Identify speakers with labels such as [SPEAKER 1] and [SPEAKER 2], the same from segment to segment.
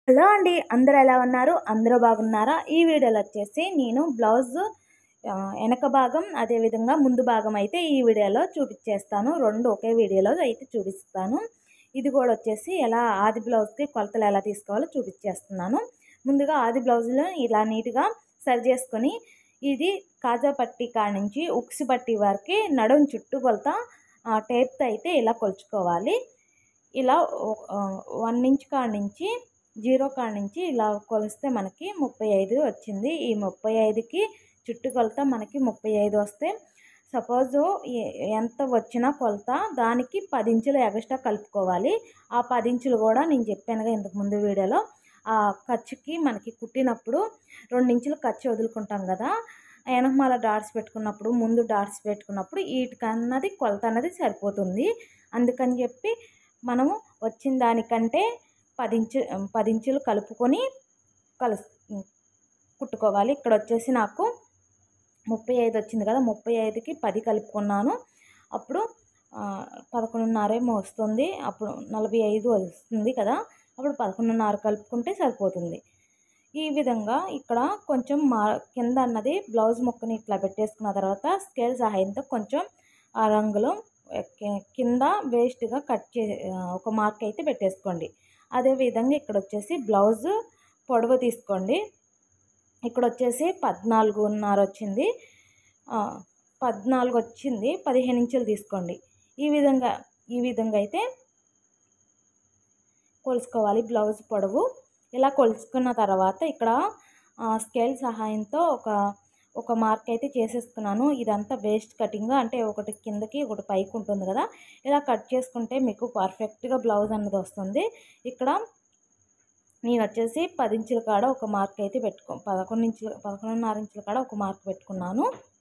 [SPEAKER 1] hello అండి అందరూ ఎలా ఉన్నారు అందరూ బాగున్నారా ఈ వీడియోలో వచ్చేసి నేను బ్లౌజ్ ఆ, వెనక భాగం అదేవిధంగా ముందు భాగం అయితే ఈ వీడియోలో చూపించేస్తాను రెండు ఒకే వీడియోలో అయితే చూపిస్తాను ఇది కూడా వచ్చేసి ఎలా ఆది బ్లౌజ్కి కొలతలు ఎలా తీసుకోవాలో చూపించేస్తున్నాను ముందుగా ఆది బ్లౌజ్లో ఇలా నీట్గా సరి చేసుకొని ఇది కాజా పట్టి కాడ నుంచి ఉక్సి పట్టి వరకు నడుం చుట్టూ కొలత ఆ, టేప్తో అయితే ఇలా కొలుచుకోవాలి ఇలా వన్ ఇంచ్ కాడ నుంచి జీరో కాడ నుంచి ఇలా కొలిస్తే మనకి ముప్పై ఐదు వచ్చింది ఈ ముప్పై ఐదుకి చుట్టు కొలత మనకి ముప్పై ఐదు వస్తే సపోజ్ ఎంత వచ్చినా కొలత దానికి పది ఇంచులు ఎగస్ట్రా కలుపుకోవాలి ఆ పది ఇంచులు కూడా నేను చెప్పానుగా ఇంతకు ముందు వీడియోలో ఆ ఖర్చుకి మనకి కుట్టినప్పుడు రెండు ఇంచులు ఖర్చు వదులుకుంటాం కదా వెనకమాల డాట్స్ పెట్టుకున్నప్పుడు ముందు డాట్స్ పెట్టుకున్నప్పుడు వీటికన్నది కొలత అన్నది సరిపోతుంది అందుకని చెప్పి మనము వచ్చిన దానికంటే పది ఇంచు పది ఇంచులు కలుపుకొని కలుసు కుట్టుకోవాలి ఇక్కడ వచ్చేసి నాకు ముప్పై ఐదు వచ్చింది కదా ముప్పై ఐదుకి పది కలుపుకున్నాను అప్పుడు ఆ, పదకొండున్నరేమో వస్తుంది అప్పుడు నలభై ఐదు వస్తుంది కదా అప్పుడు పదకొండున్నర కలుపుకుంటే సరిపోతుంది ఈ విధంగా ఇక్కడ కొంచెం మా కింద అన్నది బ్లౌజ్ ముక్కని ఇట్లా పెట్టేసుకున్న తర్వాత స్కేల్ సహాయంతో కొంచెం ఆ రంగులో కి- కింద వేస్ట్గా కట్ చే ఆ, ఒక మార్క్ అయితే పెట్టేసుకోండి అదేవిధంగా ఇక్కడ వచ్చేసి బ్లౌజ్ పొడవు తీసుకోండి ఇక్కడ వచ్చేసి పద్నాలుగున్నర వచ్చింది ఆ, పద్నాలుగు వచ్చింది పదిహేను ఇంచులు తీసుకోండి ఈ విధంగా ఈ విధంగా అయితే కొలుసుకోవాలి బ్లౌజ్ పొడవు ఇలా కొలుసుకున్న తర్వాత ఇక్కడ ఆ, స్కేల్ సహాయంతో ఒక ఒక మార్క్ అయితే చేసేసుకున్నాను ఇదంతా వేస్ట్ కటింగ్ అంటే ఒకటి కిందకి ఒకటి పైకి ఉంటుంది కదా ఇలా కట్ చేసుకుంటే మీకు పర్ఫెక్ట్గా బ్లౌజ్ అన్నది వస్తుంది ఇక్కడ నేను వచ్చేసి పది ఇంచుల కాడ ఒక మార్క్ అయితే పెట్టుకో పదకొండు ఇంచుల పదకొండున్నర ఇంచుల కాడ ఒక మార్క్ పెట్టుకున్నాను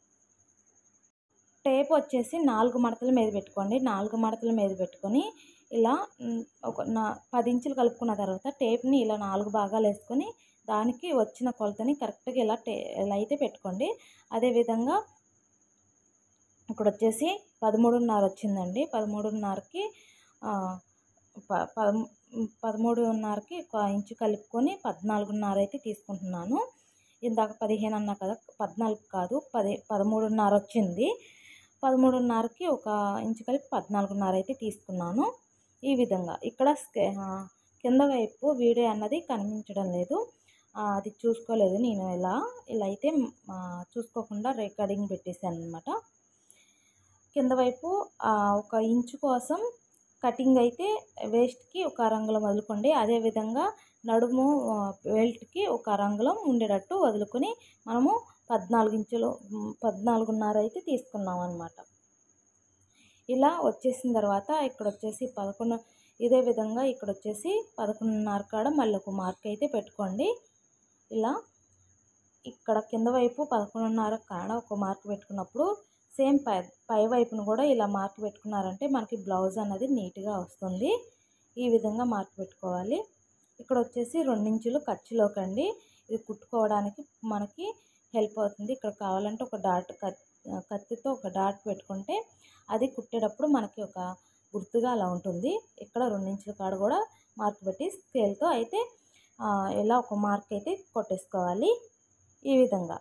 [SPEAKER 1] టేప్ వచ్చేసి నాలుగు మడతల మీద పెట్టుకోండి నాలుగు మడతల మీద పెట్టుకొని ఇలా మ్, ఒక నా పది ఇంచులు కలుపుకున్న తర్వాత టేప్ని ఇలా నాలుగు భాగాలు వేసుకొని దానికి వచ్చిన కొలతని కరెక్ట్గా ఇలా టే ఇలా అయితే పెట్టుకోండి అదేవిధంగా ఇక్కడ వచ్చేసి పదమూడున్నర వచ్చిందండి పదమూడున్నరకి ఆ, ప పదము పదమూడున్నరకి ఒక ఇంచు కలుపుకొని పద్నాలుగున్నర అయితే తీసుకుంటున్నాను ఇందాక పదిహేను అన్నా కదా పద్నాలుగు కాదు పది పదమూడున్నర వచ్చింది పదమూడున్నరకి ఒక ఇంచు కలిపి పద్నాలుగున్నర అయితే తీసుకున్నాను ఈ విధంగా ఇక్కడ స్కే- ఆ, కింద వైపు వీడియో అన్నది కనిపించడం లేదు ఆ, అది చూసుకోలేదు నేను ఇలా ఇలా అయితే ఆ, చూసుకోకుండా రికార్డింగ్ పెట్టేశాను అనమాట కింద వైపు ఆ, ఒక ఇంచు కోసం కటింగ్ అయితే వేస్ట్కి ఒక రంగులో వదులుకోండి అదేవిధంగా నడుము ఆ, బెల్ట్కి ఒక రంగులో ఉండేటట్టు వదులుకొని మనము పద్నాలుగు ఇంచులు మ్, పద్నాలుగున్నర అయితే తీసుకున్నాం అనమాట ఇలా వచ్చేసిన తర్వాత ఇక్కడ వచ్చేసి పదకొండు ఇదే విధంగా ఇక్కడ వచ్చేసి పదకొండున్నర కాడ మళ్ళీ ఒక మార్క్ అయితే పెట్టుకోండి ఇలా ఇక్కడ కింద వైపు పదకొండున్నర కాడ ఒక మార్క్ పెట్టుకున్నప్పుడు సేమ్ పై పై వైపును కూడా ఇలా మార్క్ పెట్టుకున్నారంటే మనకి బ్లౌజ్ అనేది నీట్గా వస్తుంది ఈ విధంగా మార్క్ పెట్టుకోవాలి ఇక్కడ వచ్చేసి రెండించులు ఖర్చులోకండి ఇది కుట్టుకోవడానికి మనకి హెల్ప్ అవుతుంది ఇక్కడ కావాలంటే ఒక డాట్ కత్- కత్తితో ఒక డాట్ పెట్టుకుంటే అది కుట్టేటప్పుడు మనకి ఒక గుర్తుగా అలా ఉంటుంది ఇక్కడ రెండించుల కాడ కూడా మార్క్ పెట్టి స్కేల్తో అయితే ఆ, ఇలా ఒక మార్క్ అయితే కొట్టేసుకోవాలి ఈ విధంగా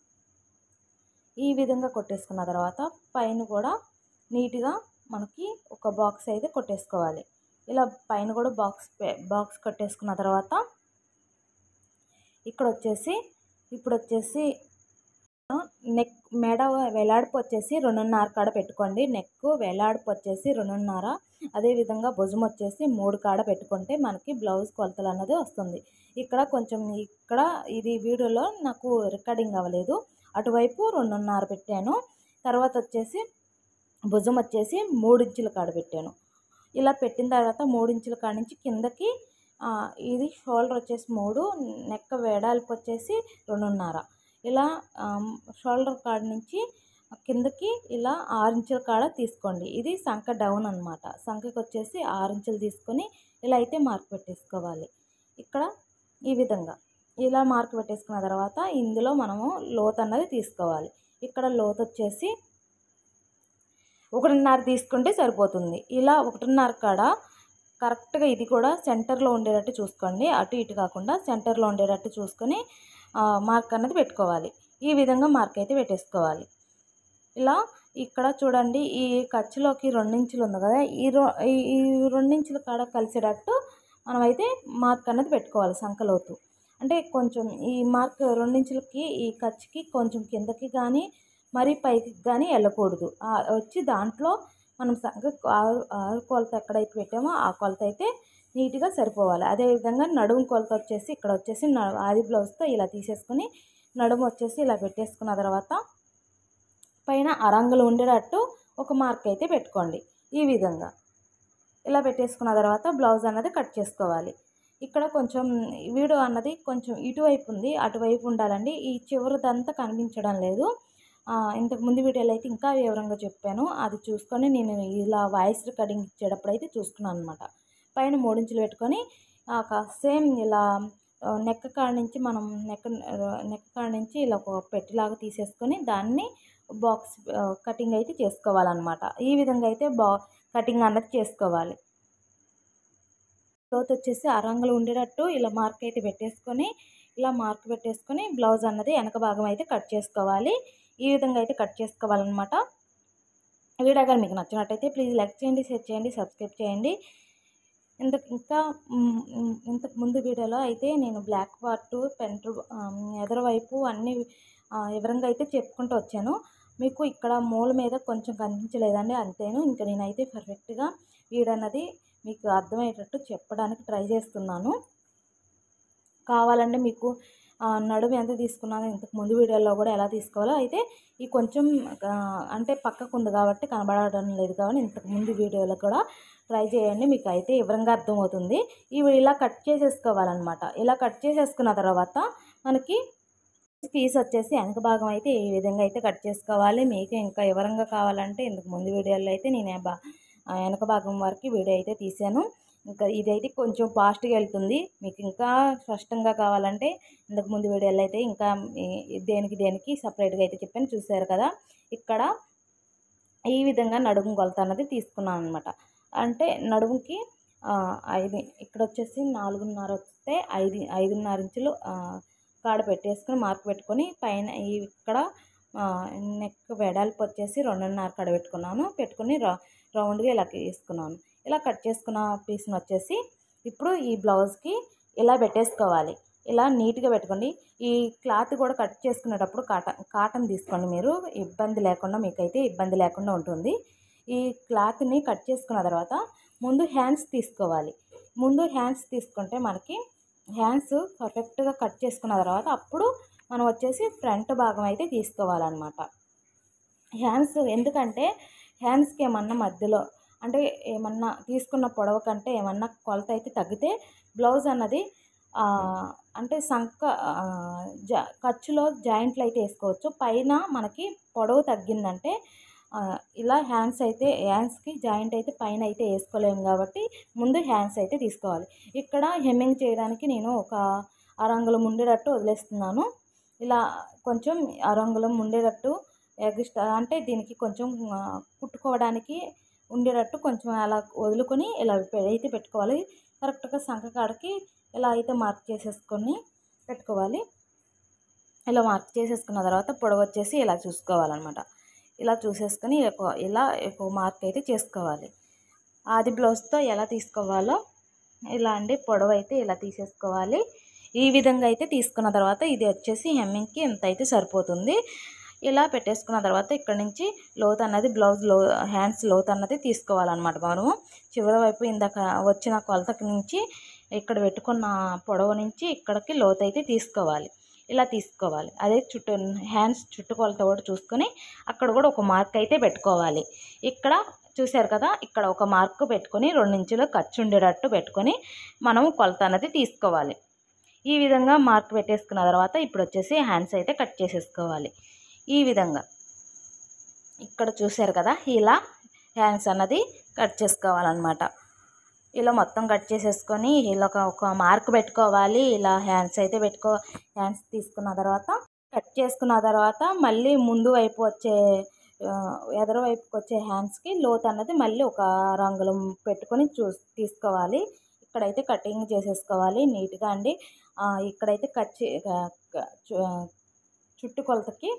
[SPEAKER 1] ఈ విధంగా కొట్టేసుకున్న తర్వాత పైన కూడా నీట్గా మనకి ఒక బాక్స్ అయితే కొట్టేసుకోవాలి ఇలా పైన కూడా బాక్స్ పె- బాక్స్ కొట్టేసుకున్న తర్వాత ఇక్కడ వచ్చేసి ఇప్పుడు వచ్చేసి ఆ, నెక్ మెడ వేలాడుపు వచ్చేసి రెండున్నర కాడ పెట్టుకోండి నెక్ వేలాడుపు వచ్చేసి రెండున్నర అదేవిధంగా భుజం వచ్చేసి మూడు కాడ పెట్టుకుంటే మనకి బ్లౌజ్ కొలతలు అన్నది వస్తుంది ఇక్కడ కొంచెం ఇక్కడ ఇది వీడియోలో నాకు రికార్డింగ్ అవ్వలేదు అటువైపు రెండున్నర పెట్టాను తర్వాత వచ్చేసి భుజం వచ్చేసి మూడు ఇంచుల కాడ పెట్టాను ఇలా పెట్టిన తర్వాత మూడు ఇంచుల కాడ నుంచి కిందకి ఆ, ఇది షోల్డర్ వచ్చేసి మూడు నెక్ వేడాల్పు వచ్చేసి రెండున్నర ఇలా ఆమ్, షోల్డర్ కాడ నుంచి కిందకి ఇలా ఆరు ఇంచుల కాడ తీసుకోండి ఇది సంఖ డౌన్ అనమాట సంఖకి వచ్చేసి ఆరు ఇంచులు తీసుకొని ఇలా అయితే మార్క్ పెట్టేసుకోవాలి ఇక్కడ ఈ విధంగా ఇలా మార్క్ పెట్టేసుకున్న తర్వాత ఇందులో మనము లోత్ అన్నది తీసుకోవాలి ఇక్కడ లోత్ వచ్చేసి ఒకటిన్నర తీసుకుంటే సరిపోతుంది ఇలా ఒకటిన్నర కాడ కరెక్ట్గా ఇది కూడా సెంటర్లో ఉండేటట్టు చూసుకోండి అటు ఇటు కాకుండా సెంటర్లో ఉండేటట్టు చూసుకొని ఆ, మార్క్ అన్నది పెట్టుకోవాలి ఈ విధంగా మార్క్ అయితే పెట్టేసుకోవాలి ఇలా ఇక్కడ చూడండి ఈ ఖర్చులోకి రెండించులు ఉంది కదా ఈ రొ ఈ ఈ రెండించుల కాడ కలిసేటట్టు మనమైతే మార్క్ అన్నది పెట్టుకోవాలి సంకలోతు అంటే కొంచెం ఈ మార్క్ రెండించులకి ఈ ఖర్చుకి కొంచెం కిందకి కానీ మరీ పైకి కానీ వెళ్ళకూడదు ఆ వచ్చి దాంట్లో మనం సంఖ ఆరు ఆరు కొలత ఎక్కడైతే పెట్టామో ఆ కొలత అయితే నీట్గా సరిపోవాలి అదేవిధంగా నడుము కొలత వచ్చేసి ఇక్కడ వచ్చేసి న- ఆది బ్లౌజ్తో ఇలా తీసేసుకొని నడుము వచ్చేసి ఇలా పెట్టేసుకున్న తర్వాత పైన అరంగులు ఉండేటట్టు ఒక మార్క్ అయితే పెట్టుకోండి ఈ విధంగా ఇలా పెట్టేసుకున్న తర్వాత బ్లౌజ్ అన్నది కట్ చేసుకోవాలి ఇక్కడ కొంచెం వీడియో అన్నది కొంచెం ఇటువైపు ఉంది అటువైపు ఉండాలండి ఈ చివరిదంతా కనిపించడం లేదు ఆ, ఇంతకు ముందు వీడియోలో అయితే ఇంకా వివరంగా చెప్పాను అది చూసుకొని నేను ఇలా వాయిస్ రికార్డింగ్ ఇచ్చేటప్పుడు అయితే చూసుకున్నాను అనమాట పైన మూడించులు పెట్టుకొని సేమ్ ఇలా ఆ, నెక్ కాడ నుంచి మనం నెక్ నెక్ కాడ నుంచి ఇలా ఒక పెట్టిలాగా తీసేసుకొని దాన్ని బాక్స్ ఆ, కటింగ్ అయితే చేసుకోవాలన్నమాట ఈ విధంగా అయితే బా కటింగ్ అన్నది చేసుకోవాలి క్లోత్ వచ్చేసి ఆ రంగులు ఉండేటట్టు ఇలా మార్క్ అయితే పెట్టేసుకొని ఇలా మార్క్ పెట్టేసుకొని బ్లౌజ్ అన్నది వెనక భాగం అయితే కట్ చేసుకోవాలి ఈ విధంగా అయితే కట్ చేసుకోవాలన్నమాట వీడియో కానీ మీకు నచ్చినట్టయితే ప్లీజ్ లైక్ చేయండి షేర్ చేయండి సబ్స్క్రైబ్ చేయండి ఇంత ఇంకా మ్, మ్, ఇంతకు ముందు వీడియోలో అయితే నేను బ్లాక్ పార్ట్ పెంట్ ఎదరవైపు అన్ని ఆ, వివరంగా అయితే చెప్పుకుంటూ వచ్చాను మీకు ఇక్కడ మూల మీద కొంచెం కనిపించలేదండి అంతేను ఇంకా నేనైతే పర్ఫెక్ట్గా వీడన్నది మీకు అర్థమయ్యేటట్టు చెప్పడానికి ట్రై చేస్తున్నాను కావాలంటే మీకు ఆ, నడుము ఎంత తీసుకున్నానో ఇంతకు ముందు వీడియోలో కూడా ఎలా తీసుకోవాలో అయితే ఈ కొంచెం ఆ, అంటే పక్కకు ఉంది కాబట్టి కనబడడం లేదు కాబట్టి ఇంతకు ముందు వీడియోలో కూడా ట్రై చేయండి మీకు అయితే వివరంగా అర్థమవుతుంది ఇవి ఇలా కట్ చేసేసుకోవాలన్నమాట ఇలా కట్ చేసేసుకున్న తర్వాత మనకి పీస్ వచ్చేసి వెనక భాగం అయితే ఈ విధంగా అయితే కట్ చేసుకోవాలి మీకు ఇంకా వివరంగా కావాలంటే ఇంతకు ముందు వీడియోలో అయితే నేను బా ఆ వెనక భాగం వరకు వీడియో అయితే తీసాను ఇంకా ఇదైతే కొంచెం ఫాస్ట్గా వెళ్తుంది మీకు ఇంకా స్పష్టంగా కావాలంటే ఇంతకు ముందు వీడియోలో అయితే ఇంకా ఈ- దేనికి దేనికి సపరేట్గా అయితే చెప్పాను చూసారు కదా ఇక్కడ ఈ విధంగా నడుము కొలత అన్నది తీసుకున్నాను అనమాట అంటే నడుముకి ఆ, ఐదు ఇక్కడ వచ్చేసి నాలుగున్నర వస్తే ఐదు ఐదున్నర ఇంచులు ఆ, కాడ పెట్టేసుకొని మార్క్ పెట్టుకొని పైన ఈ ఇక్కడ నెక్ వెడల్పు వచ్చేసి రెండున్నర కాడ పెట్టుకున్నాను పెట్టుకుని ర రౌండ్గా ఇలా తీసుకున్నాను ఇలా కట్ చేసుకున్న పీస్ని వచ్చేసి ఇప్పుడు ఈ బ్లౌజ్కి ఇలా పెట్టేసుకోవాలి ఇలా నీట్గా పెట్టుకోండి ఈ క్లాత్ కూడా కట్ చేసుకునేటప్పుడు కాటన్ కాటన్ తీసుకోండి మీరు ఇబ్బంది లేకుండా మీకైతే ఇబ్బంది లేకుండా ఉంటుంది ఈ క్లాత్ని కట్ చేసుకున్న తర్వాత ముందు హ్యాండ్స్ తీసుకోవాలి ముందు హ్యాండ్స్ తీసుకుంటే మనకి హ్యాండ్స్ పర్ఫెక్ట్గా కట్ చేసుకున్న తర్వాత అప్పుడు మనం వచ్చేసి ఫ్రంట్ భాగం అయితే తీసుకోవాలన్నమాట హ్యాండ్స్ ఎందుకంటే హ్యాండ్స్కి ఏమన్నా మధ్యలో అంటే ఏమన్నా తీసుకున్న పొడవ కంటే ఏమన్నా కొలత అయితే తగ్గితే బ్లౌజ్ అన్నది ఆ, అంటే సంక ఆ, జా ఖర్చులో జాయింట్లు అయితే వేసుకోవచ్చు పైన మనకి పొడవు తగ్గిందంటే ఆ, ఇలా హ్యాండ్స్ అయితే హ్యాండ్స్కి జాయింట్ అయితే పైన అయితే వేసుకోలేము కాబట్టి ముందు హ్యాండ్స్ అయితే తీసుకోవాలి ఇక్కడ హెమ్మింగ్ చేయడానికి నేను ఒక అరంగుళం ఉండేటట్టు వదిలేస్తున్నాను ఇలా కొంచెం అరంగుళం ఉండేటట్టు ఎగ్స్ట్రా అంటే దీనికి కొంచెం ఆ, కుట్టుకోవడానికి ఉండేటట్టు కొంచెం అలా వదులుకొని ఇలా పె- అయితే పెట్టుకోవాలి కరెక్ట్గా సంఖ కాడకి ఇలా అయితే మార్క్ చేసేసుకొని పెట్టుకోవాలి ఇలా మార్క్ చేసేసుకున్న తర్వాత పొడవు వచ్చేసి ఇలా చూసుకోవాలన్నమాట ఇలా చూసేసుకొని ఒక- ఇలా ఒక మార్క్ అయితే చేసుకోవాలి ఆది బ్లౌజ్తో ఎలా తీసుకోవాలో ఇలా అండి పొడవు అయితే ఇలా తీసేసుకోవాలి ఈ విధంగా అయితే తీసుకున్న తర్వాత ఇది వచ్చేసి హెమ్మింగ్కి ఎంత అయితే సరిపోతుంది ఇలా పెట్టేసుకున్న తర్వాత ఇక్కడ నుంచి లోత్ అన్నది బ్లౌజ్ లో హ్యాండ్స్ లోత్ అన్నది తీసుకోవాలన్నమాట మనము చివరి వైపు ఇందాక వచ్చిన కొలతకి నుంచి ఇక్కడ పెట్టుకున్న పొడవు నుంచి ఇక్కడికి లోతు అయితే తీసుకోవాలి ఇలా తీసుకోవాలి అదే చుట్టూ హ్యాండ్స్ చుట్టూ కొలత కూడా చూసుకొని అక్కడ కూడా ఒక మార్క్ అయితే పెట్టుకోవాలి ఇక్కడ చూశారు కదా ఇక్కడ ఒక మార్క్ పెట్టుకొని రెండు ఇంచులు ఖర్చు ఉండేటట్టు పెట్టుకొని మనం కొలత అన్నది తీసుకోవాలి ఈ విధంగా మార్క్ పెట్టేసుకున్న తర్వాత ఇప్పుడు వచ్చేసి హ్యాండ్స్ అయితే కట్ చేసేసుకోవాలి ఈ విధంగా ఇక్కడ చూశారు కదా ఇలా హ్యాండ్స్ అన్నది కట్ చేసుకోవాలన్నమాట ఇలా మొత్తం కట్ చేసేసుకొని ఇలా ఒక ఒక మార్క్ పెట్టుకోవాలి ఇలా హ్యాండ్స్ అయితే పెట్టుకో హ్యాండ్స్ తీసుకున్న తర్వాత కట్ చేసుకున్న తర్వాత మళ్ళీ ముందు వైపు వచ్చే ఆ, ఎదర వైపుకి వచ్చే హ్యాండ్స్కి లోత్ అన్నది మళ్ళీ ఒక రంగులు పెట్టుకొని చూ తీసుకోవాలి ఇక్కడైతే కటింగ్ చేసేసుకోవాలి నీట్గా అండి ఆ, ఇక్కడైతే కట్ చే క- క- చు- చుట్టుకొలతకి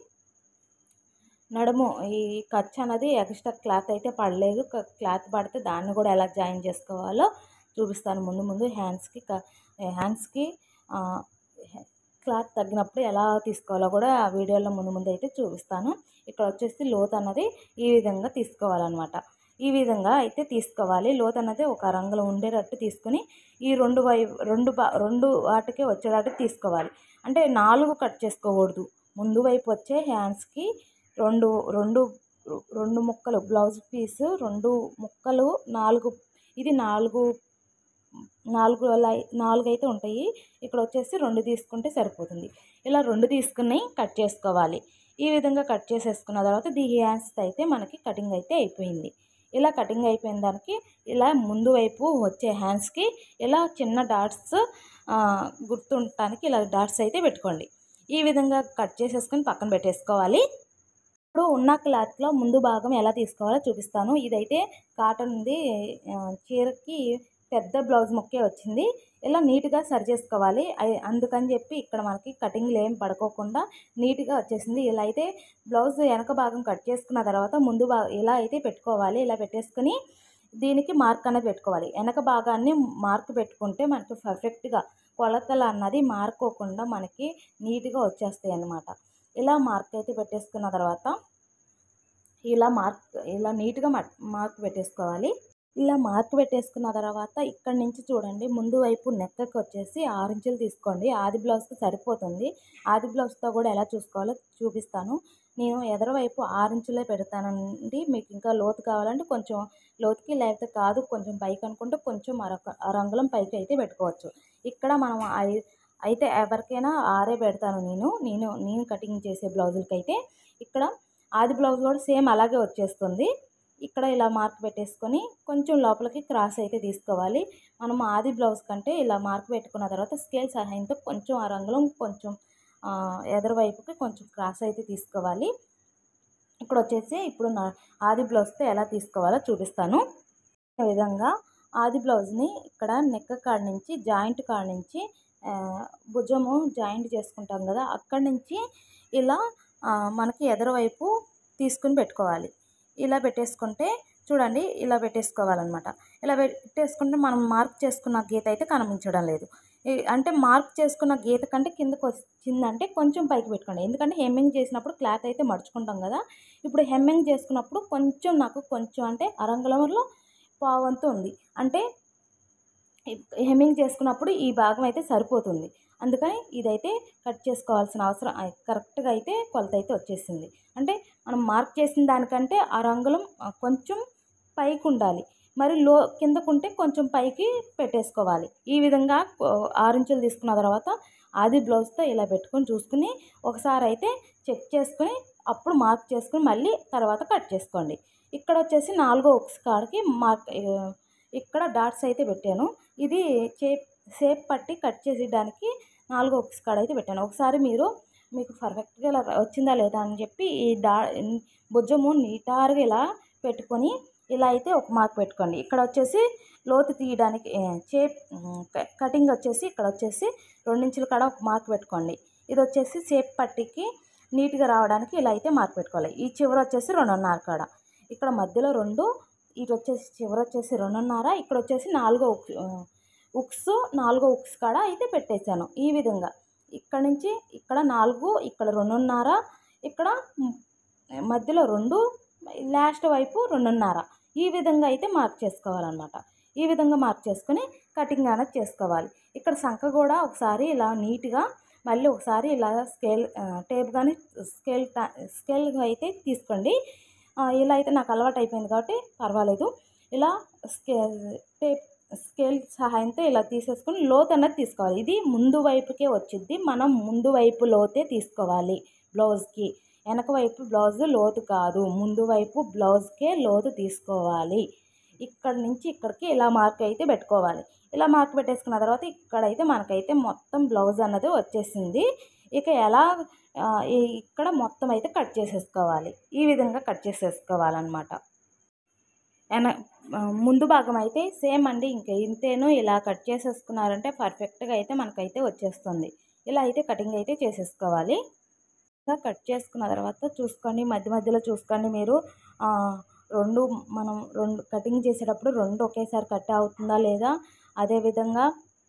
[SPEAKER 1] నడుము ఈ ఖర్చు అనేది ఎక్స్ట్రా క్లాత్ అయితే పడలేదు క- క్లాత్ పడితే దాన్ని కూడా ఎలా జాయిన్ చేసుకోవాలో చూపిస్తాను ముందు ముందు హ్యాండ్స్కి క- హ్యాండ్స్కి ఆ, హె- క్లాత్ తగ్గినప్పుడు ఎలా తీసుకోవాలో కూడా ఆ వీడియోలో ముందు ముందు అయితే చూపిస్తాను ఇక్కడ వచ్చేసి లోత్ అన్నది ఈ విధంగా తీసుకోవాలన్నమాట ఈ విధంగా అయితే తీసుకోవాలి లోత్ అన్నది ఒక రంగులో ఉండేటట్టు తీసుకుని ఈ రెండు వై రెండు బా రెండు వాటికి వచ్చేటట్టు తీసుకోవాలి అంటే నాలుగు కట్ చేసుకోకూడదు ముందు వైపు వచ్చే హ్యాండ్స్కి రెండు రెండు రెండు ముక్కలు బ్లౌజ్ పీస్ రెండు ముక్కలు నాలుగు ఇది నాలుగు నాలుగు లై- నాలుగు అయితే ఉంటాయి ఇక్కడ వచ్చేసి రెండు తీసుకుంటే సరిపోతుంది ఇలా రెండు తీసుకుని కట్ చేసుకోవాలి ఈ విధంగా కట్ చేసేసుకున్న తర్వాత దీ హ్యాండ్స్ అయితే మనకి కటింగ్ అయితే అయిపోయింది ఇలా కటింగ్ అయిపోయిన దానికి ఇలా ముందు వైపు వచ్చే హ్యాండ్స్కి ఇలా చిన్న డాట్స్ గుర్తుండటానికి ఇలా డాట్స్ అయితే పెట్టుకోండి ఈ విధంగా కట్ చేసేసుకొని పక్కన పెట్టేసుకోవాలి ఇప్పుడు ఉన్న క్లాత్లో ముందు భాగం ఎలా తీసుకోవాలో చూపిస్తాను ఇదైతే కాటన్ది ఆ, చీరకి పెద్ద బ్లౌజ్ ముక్కే వచ్చింది ఇలా నీట్గా సరి చేసుకోవాలి అయి- అందుకని చెప్పి ఇక్కడ మనకి కటింగ్లు ఏం పడుకోకుండా నీట్గా వచ్చేసింది ఇలా అయితే బ్లౌజ్ వెనక భాగం కట్ చేసుకున్న తర్వాత ముందు భా ఇలా అయితే పెట్టుకోవాలి ఇలా పెట్టేసుకుని దీనికి మార్క్ అనేది పెట్టుకోవాలి వెనక భాగాన్ని మార్క్ పెట్టుకుంటే మనకి పర్ఫెక్ట్గా కొలతలు అన్నది మారుకోకుండా మనకి నీట్గా వచ్చేస్తాయి అన్నమాట ఇలా మార్క్ అయితే పెట్టేసుకున్న తర్వాత ఇలా మార్క్ ఇలా నీట్గా మట్- మార్క్ పెట్టేసుకోవాలి ఇలా మార్క్ పెట్టేసుకున్న తర్వాత ఇక్కడ నుంచి చూడండి ముందు వైపు నెక్కకి వచ్చేసి ఆరు ఇంచులు తీసుకోండి ఆది బ్లౌజ్కి సరిపోతుంది ఆది బ్లౌజ్తో కూడా ఎలా చూసుకోవాలో చూపిస్తాను నేను ఎదర వైపు ఆరు ఇంచులే పెడతానండి మీకు ఇంకా లోతు కావాలంటే కొంచెం లోతుకి లేకపోతే కాదు కొంచెం పైకి అనుకుంటే కొంచెం మరొక రంగులం పైకి అయితే పెట్టుకోవచ్చు ఇక్కడ మనం ఐ- అయితే ఎవరికైనా ఆరే పెడతాను నేను నేను నేను కటింగ్ చేసే బ్లౌజులకి అయితే ఇక్కడ ఆది బ్లౌజ్ కూడా సేమ్ అలాగే వచ్చేస్తుంది ఇక్కడ ఇలా మార్క్ పెట్టేసుకొని కొంచెం లోపలికి క్రాస్ అయితే తీసుకోవాలి మనం ఆది బ్లౌజ్ కంటే ఇలా మార్క్ పెట్టుకున్న తర్వాత స్కేల్ సహాయంతో కొంచెం ఆ రంగులో కొంచెం ఆ, ఎదరు వైపుకి కొంచెం క్రాస్ అయితే తీసుకోవాలి ఇక్కడ వచ్చేసి ఇప్పుడు నా ఆది బ్లౌజ్తో ఎలా తీసుకోవాలో చూపిస్తాను ఈ విధంగా ఆది బ్లౌజ్ని ఇక్కడ నెక్ కాడ నుంచి జాయింట్ కాడ నుంచి ఆ, భుజము జాయింట్ చేసుకుంటాం కదా అక్కడి నుంచి ఇలా ఆ, మనకి ఎదరవైపు తీసుకుని పెట్టుకోవాలి ఇలా పెట్టేసుకుంటే చూడండి ఇలా పెట్టేసుకోవాలన్నమాట ఇలా పెట్టేసుకుంటే మనం మార్క్ చేసుకున్న గీత అయితే కనిపించడం లేదు ఈ- అంటే మార్క్ చేసుకున్న గీత కంటే కిందకు వచ్చిందంటే కొంచెం పైకి పెట్టుకోండి ఎందుకంటే హెమ్మింగ్ చేసినప్పుడు క్లాత్ అయితే మడుచుకుంటాం కదా ఇప్పుడు హెమ్మింగ్ చేసుకున్నప్పుడు కొంచెం నాకు కొంచెం అంటే అరంగుళంలో పావంతు ఉంది అంటే హెమ్మింగ్ చేసుకున్నప్పుడు ఈ భాగం అయితే సరిపోతుంది అందుకని ఇదైతే కట్ చేసుకోవాల్సిన అవసరం ఆ, కరెక్ట్గా అయితే కొలత అయితే వచ్చేసింది అంటే మనం మార్క్ చేసిన దానికంటే ఆ రంగులం ఆ, కొంచెం పైకి ఉండాలి మరి లో కిందకుంటే కొంచెం పైకి పెట్టేసుకోవాలి ఈ విధంగా ఆ, ఆరు ఇంచులు తీసుకున్న తర్వాత ఆది బ్లౌజ్తో ఇలా పెట్టుకొని చూసుకుని ఒకసారి అయితే చెక్ చేసుకుని అప్పుడు మార్క్ చేసుకుని మళ్ళీ తర్వాత కట్ చేసుకోండి ఇక్కడ వచ్చేసి నాలుగో ఉక్స్ కాడికి మార్క్ ఆ, ఇక్కడ డాట్స్ అయితే పెట్టాను ఇది షేప్ షేప్ పట్టి కట్ చేసేయడానికి నాలుగో ఉక్స్ కాడ అయితే పెట్టాను ఒకసారి మీరు మీకు పర్ఫెక్ట్గా ఇలా వచ్చిందా లేదా అని చెప్పి ఈ డా భుజము నీటారుగా ఇలా పెట్టుకొని ఇలా అయితే ఒక మార్క్ పెట్టుకోండి ఇక్కడ వచ్చేసి లోతు తీయడానికి షేప్ కటింగ్ వచ్చేసి ఇక్కడ వచ్చేసి రెండించుల కాడ ఒక మార్క్ పెట్టుకోండి ఇది వచ్చేసి షేప్ పట్టికి నీట్గా రావడానికి ఇలా అయితే మార్క్ పెట్టుకోవాలి ఈ చివర వచ్చేసి రెండున్నర కాడ ఇక్కడ మధ్యలో రెండు ఇటు వచ్చేసి చివర వచ్చేసి రెండున్నర ఇక్కడ వచ్చేసి నాలుగో ఉక్- ఆ, ఉక్స్ నాలుగో ఉక్స్ కాడ అయితే పెట్టేశాను ఈ విధంగా ఇక్కడ నుంచి ఇక్కడ నాలుగు ఇక్కడ రెండున్నర ఇక్కడ మ్, మధ్యలో రెండు లాస్ట్ వైపు రెండున్నర ఈ విధంగా అయితే మార్క్ చేసుకోవాలన్నమాట ఈ విధంగా మార్క్ చేసుకొని కటింగ్ అనేది చేసుకోవాలి ఇక్కడ సంఖ కూడా ఒకసారి ఇలా నీట్గా మళ్ళీ ఒకసారి ఇలా స్కేల్ ఆ, టేప్ కానీ స్కేల్ కా- స్కేల్ అయితే తీసుకోండి ఆ, ఇలా అయితే నాకు అలవాటు అయిపోయింది కాబట్టి పర్వాలేదు ఇలా స్కేల్ టేప్ స్కేల్ సహాయంతో ఇలా తీసేసుకొని లోత్ అన్నది తీసుకోవాలి ఇది ముందు వైపుకే వచ్చింది మనం ముందు వైపు లోతే తీసుకోవాలి బ్లౌజ్కి వెనక వైపు బ్లౌజ్ లోతు కాదు ముందు వైపు బ్లౌజ్కే లోతు తీసుకోవాలి ఇక్కడ నుంచి ఇక్కడికి ఇలా మార్క్ అయితే పెట్టుకోవాలి ఇలా మార్క్ పెట్టేసుకున్న తర్వాత ఇక్కడైతే మనకైతే మొత్తం బ్లౌజ్ అన్నది వచ్చేసింది ఇక ఎలా ఆ, ఈ- ఇక్కడ మొత్తం అయితే కట్ చేసేసుకోవాలి ఈ విధంగా కట్ చేసేసుకోవాలన్నమాట వెన ఆ, ముందు భాగం అయితే సేమ్ అండి ఇంకా ఇంతేను ఇలా కట్ చేసేసుకున్నారంటే పర్ఫెక్ట్గా అయితే మనకైతే వచ్చేస్తుంది ఇలా అయితే కటింగ్ అయితే చేసేసుకోవాలి ఇలా కట్ చేసుకున్న తర్వాత చూసుకోండి మధ్య మధ్యలో చూసుకోండి మీరు ఆ, రెండు మనం రెండు కటింగ్ చేసేటప్పుడు రెండు ఒకేసారి కట్ అవుతుందా లేదా అదేవిధంగా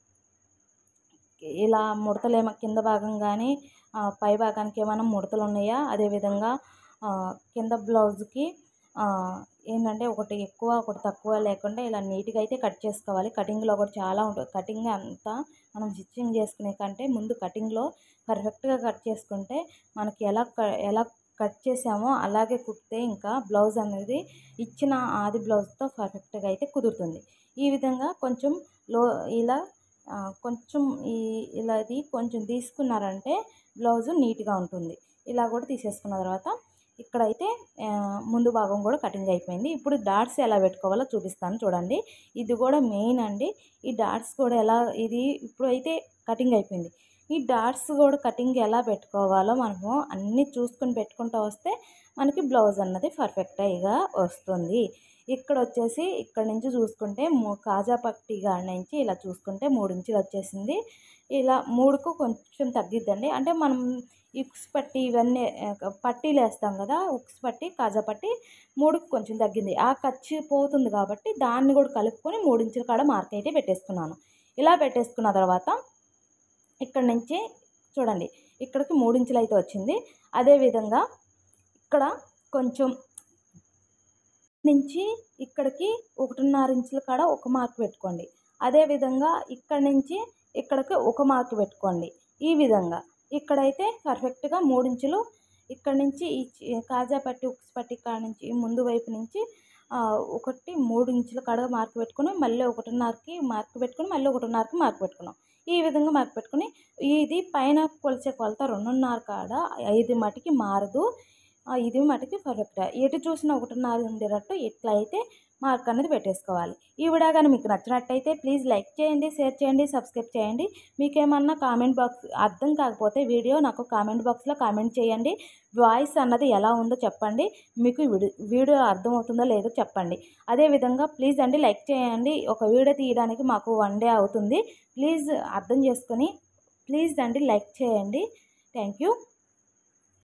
[SPEAKER 1] ఇలా ముడతలు ఏమో కింద భాగం కానీ ఆ, పై భాగానికి ఏమైనా ముడతలు ఉన్నాయా అదేవిధంగా ఆ, కింద బ్లౌజ్కి ఆ, ఏంటంటే ఒకటి ఎక్కువ ఒకటి తక్కువ లేకుండా ఇలా నీట్గా అయితే కట్ చేసుకోవాలి కటింగ్లో కూడా చాలా ఉంటుంది కటింగ్ అంతా మనం స్టిచ్చింగ్ చేసుకునే కంటే ముందు కటింగ్లో పర్ఫెక్ట్గా కట్ చేసుకుంటే మనకి ఎలా క- ఎలా కట్ చేసామో అలాగే కుడితే ఇంకా బ్లౌజ్ అనేది ఇచ్చిన ఆది బ్లౌజ్తో పర్ఫెక్ట్గా అయితే కుదురుతుంది ఈ విధంగా కొంచెం లో ఇలా ఆ, కొంచెం ఈ ఇలా ఇది కొంచెం తీసుకున్నారంటే బ్లౌజ్ నీట్గా ఉంటుంది ఇలా కూడా తీసేసుకున్న తర్వాత ఇక్కడైతే ఆ, ముందు భాగం కూడా కటింగ్ అయిపోయింది ఇప్పుడు డాట్స్ ఎలా పెట్టుకోవాలో చూపిస్తాను చూడండి ఇది కూడా మెయిన్ అండి ఈ డాట్స్ కూడా ఎలా ఇది ఇప్పుడు అయితే కటింగ్ అయిపోయింది ఈ డాట్స్ కూడా కటింగ్ ఎలా పెట్టుకోవాలో మనము అన్నీ చూసుకొని పెట్టుకుంటూ వస్తే మనకి బ్లౌజ్ అన్నది పర్ఫెక్ట్గా వస్తుంది ఇక్కడ వచ్చేసి ఇక్కడ నుంచి చూసుకుంటే మూ- కాజా పట్టి కాడ నుంచి ఇలా చూసుకుంటే మూడు ఇంచులు వచ్చేసింది ఇలా మూడుకు కొంచెం తగ్గిద్దండి అంటే మనం ఉక్స్ పట్టి ఇవన్నీ ఆ, పట్టీలు వేస్తాం కదా ఉక్స్ పట్టి కాజా పట్టి మూడుకు కొంచెం తగ్గింది ఆ ఖర్చు పోతుంది కాబట్టి దాన్ని కూడా కలుపుకొని మూడు ఇంచుల కాడ మార్క్ అయితే పెట్టేసుకున్నాను ఇలా పెట్టేసుకున్న తర్వాత ఇక్కడ నుంచి చూడండి ఇక్కడికి మూడు ఇంచులు అయితే వచ్చింది అదేవిధంగా ఇక్కడ కొంచెం నుంచి ఇక్కడికి ఒకటిన్నర ఇంచుల కాడ ఒక మార్క్ పెట్టుకోండి అదేవిధంగా ఇక్కడ నుంచి ఇక్కడికి ఒక మార్క్ పెట్టుకోండి ఈ విధంగా ఇక్కడైతే పర్ఫెక్ట్గా మూడు ఇంచులు ఇక్కడ నుంచి ఈ చి- కాజా పట్టి ఉక్స్ పట్టి కాడ నుంచి ఈ ముందు వైపు నుంచి ఆ, ఒకటి మూడు ఇంచుల కాడ మార్క్ పెట్టుకుని మళ్ళీ ఒకటిన్నరకి మార్క్ పెట్టుకుని మళ్ళీ ఒకటిన్నరకి మార్క్ పెట్టుకున్నాం ఈ విధంగా మార్క్ పెట్టుకుని ఇది పైన కొలిచే కొలత రెండున్నర కాడ ఐదు మటుకి మారదు ఆ, ఇది మటుకి పర్ఫెక్ట్ ఎటు చూసినా ఒకటిన్నర ఉండేటట్టు ఇట్లా అయితే మార్క్ అనేది పెట్టేసుకోవాలి ఈ వీడియో కానీ మీకు నచ్చినట్టయితే ప్లీజ్ లైక్ చేయండి షేర్ చేయండి సబ్స్క్రైబ్ చేయండి మీకు ఏమన్నా కామెంట్ బాక్స్ అర్థం కాకపోతే వీడియో నాకు కామెంట్ బాక్స్లో కామెంట్ చేయండి వాయిస్ అన్నది ఎలా ఉందో చెప్పండి మీకు వీడి- వీడియో అర్థమవుతుందో లేదో చెప్పండి అదేవిధంగా ప్లీజ్ అండి లైక్ చేయండి ఒక వీడియో తీయడానికి మాకు వన్ డే అవుతుంది ప్లీజ్ అర్థం చేసుకొని ప్లీజ్ అండి లైక్ చేయండి థ్యాంక్ యూ